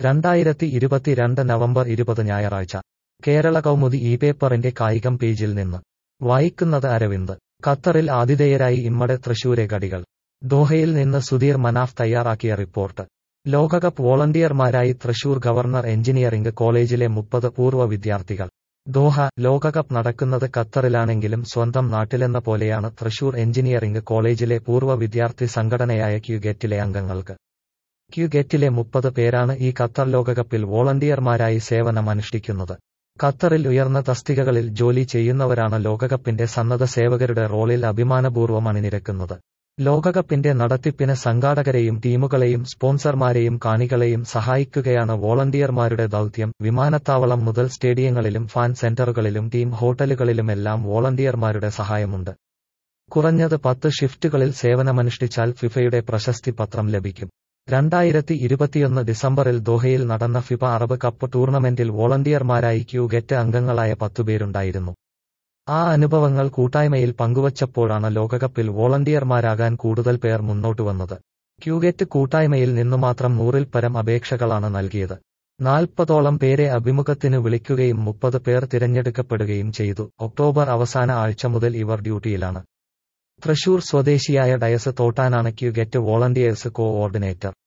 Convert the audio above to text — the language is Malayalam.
രണ്ടായിരത്തി ഇരുപത്തിരണ്ട് നവംബർ ഇരുപത് ഞായറാഴ്ച കേരള കൗമുദി ഈ പേപ്പറിന്റെ കായികം പേജിൽ നിന്ന് വായിക്കുന്നത് അരവിന്ദ് ഖത്തറിൽ ആതിഥേയരായി ഇമ്മടെ തൃശൂരെ കടികൾ ദോഹയിൽ നിന്ന് സുധീർ മനാഫ് തയ്യാറാക്കിയ റിപ്പോർട്ട് ലോകകപ്പ് വോളണ്ടിയർമാരായി തൃശൂർ ഗവർണർ എഞ്ചിനീയറിംഗ് കോളേജിലെ മുപ്പത് പൂർവ്വ വിദ്യാർത്ഥികൾ ദോഹ ലോകകപ്പ് നടക്കുന്നത് ഖത്തറിലാണെങ്കിലും സ്വന്തം നാട്ടിലെന്ന പോലെയാണ് തൃശൂർ എഞ്ചിനീയറിംഗ് കോളേജിലെ പൂർവ്വ വിദ്യാർത്ഥി സംഘടനയായ ക്യുഗെറ്റിലെ അംഗങ്ങൾക്ക് ക്യുഗെറ്റിലെ മുപ്പത് പേരാണ് ഈ ഖത്തർ ലോകകപ്പിൽ വോളണ്ടിയർമാരായി സേവനമനുഷ്ഠിക്കുന്നത് ഖത്തറിൽ ഉയർന്ന തസ്തികകളിൽ ജോലി ചെയ്യുന്നവരാണ് ലോകകപ്പിന്റെ സന്നദ്ധ സേവകരുടെ റോളിൽ അഭിമാനപൂർവ്വം അണിനിരക്കുന്നത് ലോകകപ്പിന്റെ നടത്തിപ്പിന് സംഘാടകരെയും ടീമുകളെയും സ്പോൺസർമാരെയും കാണികളെയും സഹായിക്കുകയാണ് വോളണ്ടിയർമാരുടെ ദൗത്യം വിമാനത്താവളം മുതൽ സ്റ്റേഡിയങ്ങളിലും ഫാൻ സെന്ററുകളിലും ടീം ഹോട്ടലുകളിലുമെല്ലാം വോളണ്ടിയർമാരുടെ സഹായമുണ്ട് കുറഞ്ഞത് പത്ത് ഷിഫ്റ്റുകളിൽ സേവനമനുഷ്ഠിച്ചാൽ ഫിഫയുടെ പ്രശസ്തി പത്രം ലഭിക്കും രണ്ടായിരത്തി ഇരുപത്തിയൊന്ന് ഡിസംബറിൽ ദോഹയിൽ നടന്ന ഫിഫ അറബ് കപ്പ് ടൂർണമെന്റിൽ വോളണ്ടിയർമാരായി ക്യൂഗെറ്റ് അംഗങ്ങളായ പത്തുപേരുണ്ടായിരുന്നു ആ അനുഭവങ്ങൾ കൂട്ടായ്മയിൽ പങ്കുവച്ചപ്പോഴാണ് ലോകകപ്പിൽ വോളണ്ടിയർമാരാകാൻ കൂടുതൽ പേർ മുന്നോട്ടുവന്നത് ക്യൂഗെറ്റ് കൂട്ടായ്മയിൽ നിന്നുമാത്രം നൂറിൽ പരം അപേക്ഷകളാണ് നൽകിയത് നാൽപ്പതോളം പേരെ അഭിമുഖത്തിന് വിളിക്കുകയും മുപ്പത് പേർ തിരഞ്ഞെടുക്കപ്പെടുകയും ചെയ്തു ഒക്ടോബർ അവസാന ആഴ്ച മുതൽ ഇവർ ഡ്യൂട്ടിയിലാണ് തൃശൂർ സ്വദേശിയായ ഡയസ് തോട്ടാനാണ് ക്യുഗെറ്റ് വോളണ്ടിയേഴ്സ് കോഓർഡിനേറ്റർ